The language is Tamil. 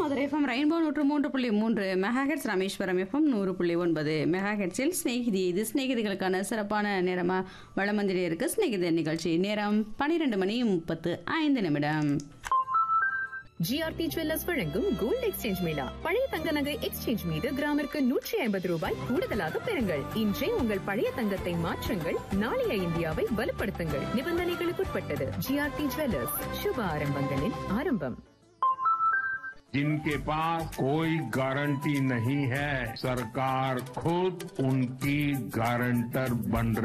மதுரை எஃப்எம் ரெயின்போ நூற்று மூன்று புள்ளி மூன்று மெகாஹெட்ஸ் ராமேஸ்வரம் எஃப்எம் நூறு புள்ளி ஒன்பது மெகாஹெட்ஸில் ஸ்நேகிதி இது ஸ்நேகிதிகளுக்கான சிறப்பான நேரமாக வளமந்திரி இருக்கு ஸ்நேகிதி நிகழ்ச்சி நேரம் பன்னிரெண்டு மணி முப்பத்து ஐந்து நிமிடம் ஜிஆர்டி ஜுவல்லர்ஸ் வழங்கும் கோல்ட் எக்ஸ்சேஞ்ச் மேளா பழைய தங்க நகை எக்ஸ்சேஞ்ச் மீது கிராமிற்கு நூற்றி ஐம்பது ரூபாய் கூடுதலாக பெறுங்கள் இன்றே உங்கள் பழைய தங்கத்தை மாற்றுங்கள் நாளைய இந்தியாவை வலுப்படுத்துங்கள் நிபந்தனைகளுக்குட்பட்டது ஜிஆர்டி ஜுவல்லர்ஸ் சுப ஆரம்பங்களின் ஆரம்பம் जिनके पास कोई गारंटी नहीं है सरकार खुद उनकी गारंटर बन